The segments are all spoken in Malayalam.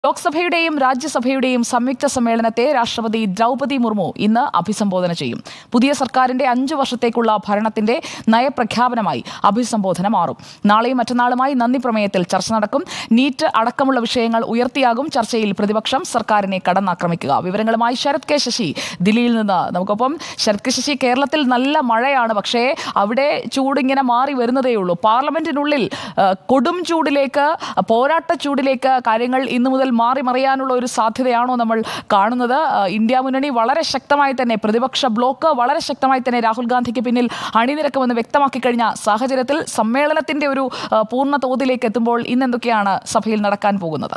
ലോക്സഭയുടെയും രാജ്യസഭയുടെയും സംയുക്ത സമ്മേളനത്തെ രാഷ്ട്രപതി ദ്രൗപതി മുർമു ഇന്ന് അഭിസംബോധന ചെയ്യും പുതിയ സർക്കാരിന്റെ അഞ്ചു വർഷത്തേക്കുള്ള ഭരണത്തിന്റെ നയപ്രഖ്യാപനമായി അഭിസംബോധന മാറും നാളെയും മറ്റന്നാളുമായി നന്ദി പ്രമേയത്തിൽ ചർച്ച നടക്കും നീറ്റ് അടക്കമുള്ള വിഷയങ്ങൾ ഉയർത്തിയാകും ചർച്ചയിൽ പ്രതിപക്ഷം സർക്കാരിനെ കടന്നാക്രമിക്കുക വിവരങ്ങളുമായി ശരത് കെ ശശി ദില്ലിയിൽ നിന്ന് നമുക്കൊപ്പം ശരത് കെ ശശി കേരളത്തിൽ നല്ല മഴയാണ് പക്ഷേ അവിടെ ചൂട് ഇങ്ങനെ മാറി വരുന്നതേ ഉള്ളൂ പാർലമെന്റിനുള്ളിൽ ആ, കൊടും ചൂടിലേക്ക് പോരാട്ട ചൂടിലേക്ക് കാര്യങ്ങൾ ഇന്നു മുതൽ മാറി മറിയാനുള്ള ഒരു സാധ്യതയാണോ നമ്മൾ കാണുന്നത് ആ, ഇന്ത്യ മുന്നണി വളരെ ശക്തമായി തന്നെ പ്രതിപക്ഷ ബ്ലോക്ക് വളരെ ശക്തമായി തന്നെ രാഹുൽ ഗാന്ധിക്ക് പിന്നിൽ അണിനിരക്കുമെന്ന് വ്യക്തമാക്കി കഴിഞ്ഞ സാഹചര്യത്തിൽ സമ്മേളനത്തിന്റെ ഒരു ആ, പൂർണ്ണ തോതിലേക്ക് എത്തുമ്പോൾ ഇന്ന് എന്തൊക്കെയാണ് സഭയിൽ നടക്കാൻ പോകുന്നത്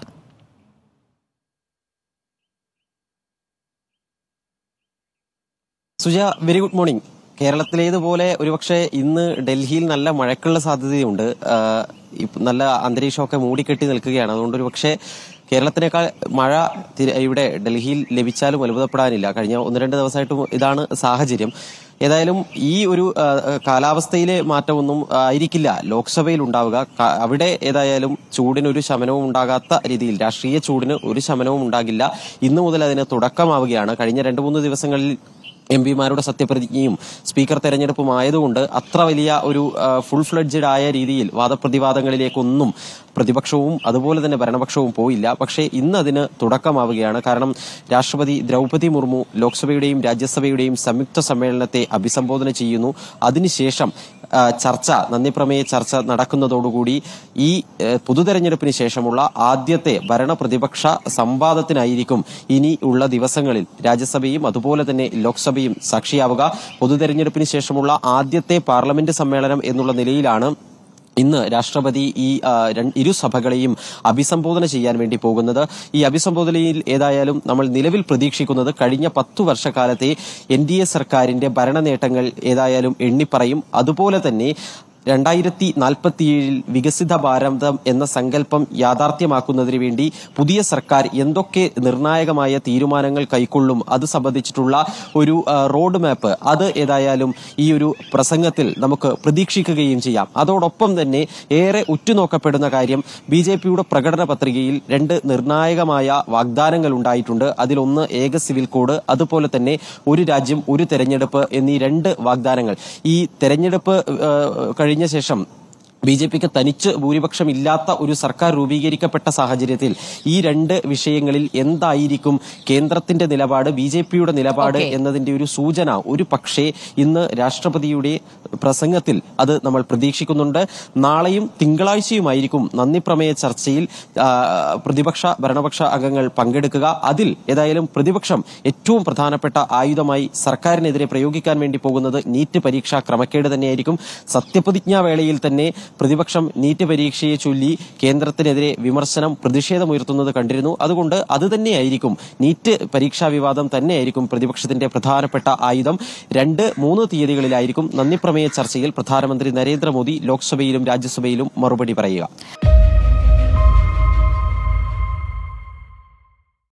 സുജ വെരി ഗുഡ് മോർണിംഗ് കേരളത്തിലേതുപോലെ ഒരുപക്ഷെ ഇന്ന് ഡൽഹിയിൽ നല്ല മഴക്കുള്ള സാധ്യതയുണ്ട് ആ, ഇപ്പ- നല്ല അന്തരീക്ഷമൊക്കെ മൂടിക്കെട്ടി നിൽക്കുകയാണ് അതുകൊണ്ട് ഒരുപക്ഷെ കേരളത്തിനേക്കാൾ മഴ തി- ഇവിടെ ഡൽഹിയിൽ ലഭിച്ചാലും അത്ഭുതപ്പെടാനില്ല കഴിഞ്ഞ ഒന്ന് രണ്ട് ദിവസമായിട്ടും ഇതാണ് സാഹചര്യം ഏതായാലും ഈ ഒരു ആ, കാലാവസ്ഥയിലെ മാറ്റമൊന്നും ആയിരിക്കില്ല ലോക്സഭയിൽ ഉണ്ടാവുക ക- അവിടെ ഏതായാലും ചൂടിനൊരു ശമനവും ഉണ്ടാകാത്ത രീതിയിൽ രാഷ്ട്രീയ ചൂടിന് ഒരു ശമനവും ഉണ്ടാകില്ല ഇന്നു മുതൽ അതിന് തുടക്കമാവുകയാണ് കഴിഞ്ഞ രണ്ട് മൂന്ന് ദിവസങ്ങളിൽ എം പിമാരുടെ സത്യപ്രതിജ്ഞയും സ്പീക്കർ തെരഞ്ഞെടുപ്പും ആയതുകൊണ്ട് അത്ര വലിയ ഒരു ഫുൾ ഫ്ലഡ്ജഡ് ആയ രീതിയിൽ വാദപ്രതിവാദങ്ങളിലേക്കൊന്നും പ്രതിപക്ഷവും അതുപോലെ തന്നെ ഭരണപക്ഷവും പോയില്ല പക്ഷേ ഇന്ന് അതിന് തുടക്കമാവുകയാണ് കാരണം രാഷ്ട്രപതി ദ്രൗപതി മുർമു ലോക്സഭയുടെയും രാജ്യസഭയുടെയും സംയുക്ത സമ്മേളനത്തെ അഭിസംബോധന ചെയ്യുന്നു അതിനുശേഷം ആ, ചർച്ച നന്ദിപ്രമേയ ചർച്ച നടക്കുന്നതോടുകൂടി ഈ ഏ, പൊതുതെരഞ്ഞെടുപ്പിന് ശേഷമുള്ള ആദ്യത്തെ ഭരണ പ്രതിപക്ഷ സംവാദത്തിനായിരിക്കും ഇനി ഉള്ള ദിവസങ്ങളിൽ രാജ്യസഭയും അതുപോലെ തന്നെ ലോക്സഭയും സാക്ഷിയാവുക പൊതുതെരഞ്ഞെടുപ്പിന് ശേഷമുള്ള ആദ്യത്തെ പാർലമെന്റ് സമ്മേളനം എന്നുള്ള നിലയിലാണ് ഇന്ന് രാഷ്ട്രപതി ഈ ആ, രണ്ട് ഇരു സഭകളെയും അഭിസംബോധന ചെയ്യാൻ വേണ്ടി പോകുന്നത് ഈ അഭിസംബോധനയിൽ ഏതായാലും നമ്മൾ നിലവിൽ പ്രതീക്ഷിക്കുന്നത് കഴിഞ്ഞ പത്തു വർഷക്കാലത്തെ എൻ ഡി എ സർക്കാരിന്റെ ഭരണ നേട്ടങ്ങൾ ഏതായാലും എണ്ണിപ്പറയും അതുപോലെ തന്നെ രണ്ടായിരത്തി നാൽപ്പത്തിയേഴിൽ വികസിത ഭാരതം എന്ന സങ്കല്പം യാഥാർത്ഥ്യമാക്കുന്നതിന് വേണ്ടി പുതിയ സർക്കാർ എന്തൊക്കെ നിർണായകമായ തീരുമാനങ്ങൾ കൈക്കൊള്ളും അത് സംബന്ധിച്ചിട്ടുള്ള ഒരു ആ, റോഡ് മാപ്പ് അത് ഏതായാലും ഈ ഒരു പ്രസംഗത്തിൽ നമുക്ക് പ്രതീക്ഷിക്കുകയും ചെയ്യാം അതോടൊപ്പം തന്നെ ഏറെ ഉറ്റുനോക്കപ്പെടുന്ന കാര്യം ബി ജെ പിയുടെ പ്രകടന പത്രികയിൽ രണ്ട് നിർണായകമായ വാഗ്ദാനങ്ങൾ ഉണ്ടായിട്ടുണ്ട് അതിലൊന്ന് ഏക സിവിൽ കോഡ് അതുപോലെ തന്നെ ഒരു രാജ്യം ഒരു തെരഞ്ഞെടുപ്പ് എന്നീ രണ്ട് വാഗ്ദാനങ്ങൾ ഈ തെരഞ്ഞെടുപ്പ് ആ, കഴിഞ്ഞ ശേഷം ബി ജെ പിക്ക് തനിച്ച് ഭൂരിപക്ഷം ഇല്ലാത്ത ഒരു സർക്കാർ രൂപീകരിക്കപ്പെട്ട സാഹചര്യത്തിൽ ഈ രണ്ട് വിഷയങ്ങളിൽ എന്തായിരിക്കും കേന്ദ്രത്തിന്റെ നിലപാട് ബി ജെ പിയുടെ നിലപാട് Okay. എന്നതിന്റെ ഒരു സൂചന ഒരു പക്ഷേ ഇന്ന് രാഷ്ട്രപതിയുടെ പ്രസംഗത്തിൽ അത് നമ്മൾ പ്രതീക്ഷിക്കുന്നുണ്ട് നാളെയും തിങ്കളാഴ്ചയുമായിരിക്കും നന്ദി പ്രമേയ ചർച്ചയിൽ ആ, പ്രതിപക്ഷ ഭരണപക്ഷ അംഗങ്ങൾ പങ്കെടുക്കുക അതിൽ ഏതായാലും പ്രതിപക്ഷം ഏറ്റവും പ്രധാനപ്പെട്ട ആയുധമായി സർക്കാരിനെതിരെ പ്രയോഗിക്കാൻ വേണ്ടി പോകുന്നത് നീറ്റ് പരീക്ഷാ ക്രമക്കേട് തന്നെയായിരിക്കും സത്യപ്രതിജ്ഞാ വേളയിൽ തന്നെ പ്രതിപക്ഷം നീറ്റ് പരീക്ഷയെ ചൊല്ലി കേന്ദ്രത്തിനെതിരെ വിമർശനം പ്രതിഷേധമുയർത്തുന്നത് കണ്ടിരുന്നു അതുകൊണ്ട് അത് തന്നെയായിരിക്കും നീറ്റ് പരീക്ഷാ വിവാദം തന്നെയായിരിക്കും പ്രതിപക്ഷത്തിന്റെ പ്രധാനപ്പെട്ട ആയുധം രണ്ട് മൂന്ന് തീയതികളിലായിരിക്കും നന്ദി പ്രമേയ ചർച്ചയിൽ പ്രധാനമന്ത്രി നരേന്ദ്രമോദി ലോക്സഭയിലും രാജ്യസഭയിലും മറുപടി പറയുക